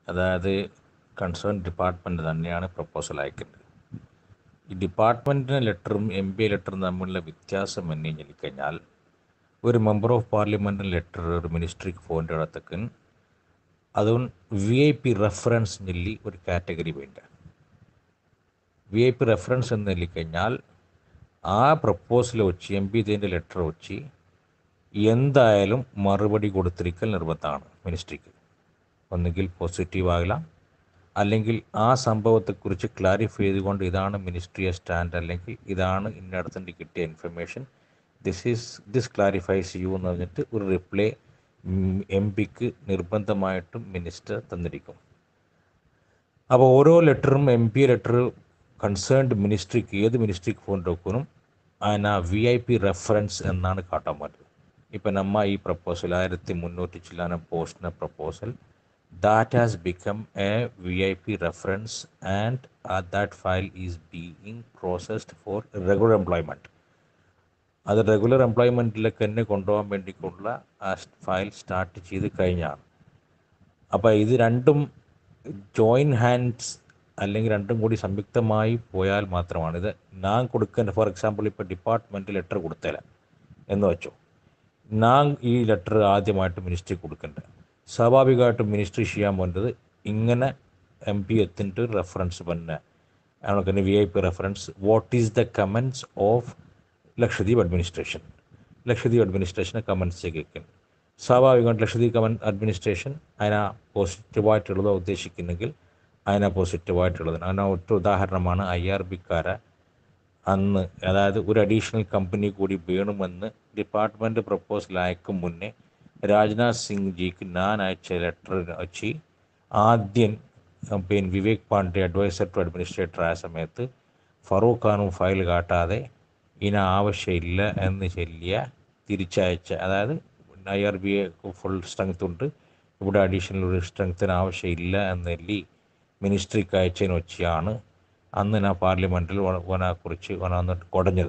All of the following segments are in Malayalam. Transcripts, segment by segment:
അതായത് കൺസേൺ ഡിപ്പാർട്ട്മെൻറ്റ് തന്നെയാണ് പ്രപ്പോസൽ അയക്കേണ്ടത് ഈ ഡിപ്പാർട്ട്മെൻറ്റിൻ്റെ ലെറ്ററും എം പി ലെറ്ററും തമ്മിലുള്ള വ്യത്യാസം എന്ന് കഴിഞ്ഞ് കഴിഞ്ഞാൽ ഒരു മെമ്പർ ഓഫ് പാർലമെൻറ്റ് ലെറ്റർ ഒരു മിനിസ്ട്രിക്ക് പോകേണ്ട ഇടത്തേക്ക് അതും വി ഐ പി റെഫറൻസ് ചൊല്ലി ഒരു കാറ്റഗറി വേണ്ട വി ഐ പി റെഫറൻസ് എന്ന് ചൊല്ലിക്കഴിഞ്ഞാൽ ആ പ്രപ്പോസൽ വെച്ച് എം പി ഇതിൻ്റെ ലെറ്റർ വെച്ച് എന്തായാലും മറുപടി കൊടുത്തിരിക്കൽ നിർബന്ധമാണ് മിനിസ്ട്രിക്ക് ഒന്നുകിൽ പോസിറ്റീവ് ആകലാം അല്ലെങ്കിൽ ആ സംഭവത്തെക്കുറിച്ച് ക്ലാരിഫൈ ചെയ്തുകൊണ്ട് ഇതാണ് മിനിസ്ട്രിയെ സ്റ്റാൻഡ് അല്ലെങ്കിൽ ഇതാണ് ഇന്നടത്തിൻ്റെ കിട്ടിയ information this is this clarifies you എന്ന് പറഞ്ഞിട്ട് ഒരു റിപ്ലൈ എം പിക്ക് നിർബന്ധമായിട്ടും മിനിസ്റ്റർ തന്നിരിക്കും അപ്പോൾ ഓരോ ലെറ്ററും എം പി ലെറ്റർ കൺസേൺഡ് മിനിസ്ട്രിക്ക് ഏത് മിനിസ്ട്രിക്ക് ഫോൺ വെക്കണം അതിന് വി ഐ പി റെഫറൻസ് എന്നാണ് കാട്ടാൻ പറ്റുന്നത് ഇപ്പം നമ്മ ഈ പ്രപ്പോസൽ ആയിരത്തി മുന്നൂറ്റി ചില്ലാന പോസ്റ്റിൻ്റെ proposal that has become a V I P reference and that file is being processed for regular employment അത് റെഗുലർ എംപ്ലോയ്മെൻറ്റിലേക്ക് തന്നെ കൊണ്ടുപോകാൻ വേണ്ടിക്കുള്ള ആ ഫയൽ സ്റ്റാർട്ട് ചെയ്ത് കഴിഞ്ഞാണ് അപ്പോൾ ഇത് രണ്ടും ജോയിൻ ഹാൻഡ്സ് അല്ലെങ്കിൽ രണ്ടും കൂടി സംയുക്തമായി പോയാൽ മാത്രമാണ് ഇത് ഞാൻ കൊടുക്കേണ്ട ഫോർ എക്സാമ്പിൾ ഇപ്പോൾ ഡിപ്പാർട്ട്മെൻറ്റ് ലെറ്റർ കൊടുത്തേല എന്ന് വെച്ചോ ഞാൻ ഈ ലെറ്റർ ആദ്യമായിട്ട് മിനിസ്ട്രി കൊടുക്കേണ്ടത് സ്വാഭാവികമായിട്ടും മിനിസ്ട്രി ചെയ്യാൻ വേണ്ടത് ഇങ്ങനെ എം പി എത്തിൻ്റെ റെഫറൻസ് തന്നെ നമുക്ക് V I P reference what is the comments of Lakshadweep administration Lakshadweep അഡ്മിനിസ്ട്രേഷനെ കമൻസ് കേൾക്കുന്നു സ്വാഭാവികമായിട്ട് ലക്ഷദ്വീപ് കമൻ അഡ്മിനിസ്ട്രേഷൻ അതിനെ പോസിറ്റീവായിട്ടുള്ളതോ ഉദ്ദേശിക്കുന്നെങ്കിൽ അതിനെ പോസിറ്റീവായിട്ടുള്ളതിന് അതിന് ഒറ്റ ഉദാഹരണമാണ് ഐ ആർ ബിക്കാരെ അന്ന് അതായത് ഒരു അഡീഷണൽ കമ്പനി കൂടി വേണമെന്ന് ഡിപ്പാർട്ട്മെൻറ്റ് പ്രപ്പോസൽ അയക്കും മുന്നേ രാജ്നാഥ് സിംഗ് ജിക്ക് ഞാൻ അയച്ച ലെറ്റർ വെച്ച് ആദ്യം പിന്നെ Vivek Pandey adviser to administrator ആയ സമയത്ത് ഫറൂഖ് ഖാനും ഫയൽ കാട്ടാതെ ഇതിന് ആവശ്യമില്ല എന്ന് ചൊല്ലിയ തിരിച്ചയച്ച അതായത് I R B A full strength ഉണ്ട് ഇവിടെ അഡീഷണൽ ഒരു സ്ട്രെങ്ത്തിന് ആവശ്യമില്ല എന്നല്ലി മിനിസ്ട്രിക്ക് അയച്ചതിന് വെച്ചാണ് അന്ന് ഞാൻ പാർലമെൻറ്റിൽ കുറിച്ച് വന്നിട്ട് കുടഞ്ഞത്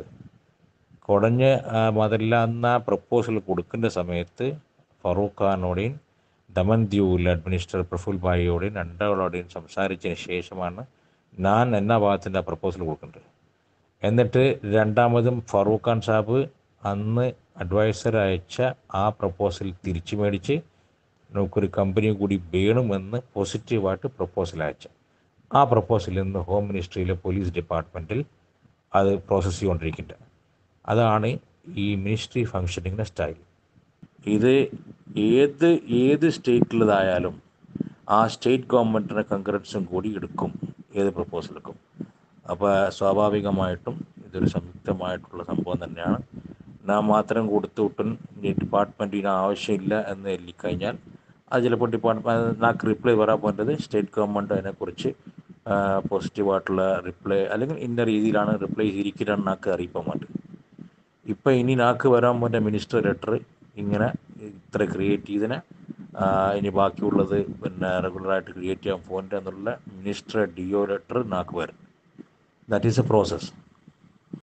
കുടഞ്ഞ് അതല്ല അന്ന് ആ പ്രപ്പോസൽ കൊടുക്കേണ്ട സമയത്ത് ഫറൂഖ് ഖാനോടെയും ദമൻ ദ്യൂവിലെ അഡ്മിനിസ്ട്രേറ്റർ പ്രഫുൽ ഭായിയോടെയും രണ്ടാളോടെയും സംസാരിച്ചതിന് ശേഷമാണ് ഞാൻ എന്നാ ഭാഗത്തിൻ്റെ ആ പ്രപ്പോസൽ കൊടുക്കേണ്ടത് എന്നിട്ട് രണ്ടാമതും ഫറൂഖ് ഖാൻ സാബ് അന്ന് അഡ്വൈസർ അയച്ച ആ പ്രപ്പോസൽ തിരിച്ചു മേടിച്ച് നമുക്കൊരു കമ്പനി കൂടി വേണമെന്ന് പോസിറ്റീവായിട്ട് പ്രപ്പോസൽ അയച്ച ആ പ്രപ്പോസൽ ഇന്ന് ഹോം മിനിസ്ട്രിയിലെ പോലീസ് ഡിപ്പാർട്ട്മെൻറ്റിൽ അത് പ്രോസസ്സ് ചെയ്തുകൊണ്ടിരിക്കുന്നുണ്ട് അതാണ് ഈ മിനിസ്ട്രി ഫങ്ഷനിങ്ങിൻ്റെ സ്റ്റൈൽ ഇത് ഏത് ഏത് സ്റ്റേറ്റിലതായാലും ആ സ്റ്റേറ്റ് ഗവൺമെൻറ്റിൻ്റെ കൺഗ്രൻസും കൂടി എടുക്കും ഏത് പ്രപ്പോസൽ എടുക്കും അപ്പോൾ സ്വാഭാവികമായിട്ടും ഇതൊരു സംയുക്തമായിട്ടുള്ള സംഭവം തന്നെയാണ് നാം മാത്രം കൊടുത്തു വിട്ടും ഡിപ്പാർട്ട്മെൻറ്റിന് ആവശ്യമില്ല എന്ന് എല്ലിക്കഴിഞ്ഞാൽ അത് ചിലപ്പോൾ ഡിപ്പാർട്ട്മെൻറ്റ് നാക്ക് റിപ്ലൈ വരാൻ പോകേണ്ടത് സ്റ്റേറ്റ് ഗവൺമെൻറ് അതിനെക്കുറിച്ച് പോസിറ്റീവായിട്ടുള്ള റിപ്ലൈ അല്ലെങ്കിൽ ഇന്ന രീതിയിലാണ് റിപ്ലൈ ചെയ്തിരിക്കുകയാണ് നാക്ക് അറിയിക്കാൻ വേണ്ടത് ഇപ്പം ഇനി നാക്ക് വരാൻ പോൻ്റെ മിനിസ്റ്റർ ലെറ്റർ ഇങ്ങനെ ഇത്ര ക്രിയേറ്റ് ചെയ്തതിന് ഇനി ബാക്കിയുള്ളത് പിന്നെ റെഗുലറായിട്ട് ക്രിയേറ്റ് ചെയ്യാൻ പോകേണ്ട എന്നുള്ള മിനിസ്റ്റർ ഡി ഒ ലെറ്റർ നാക്ക് വരും ദാറ്റ് ഈസ് എ പ്രോസസ്സ്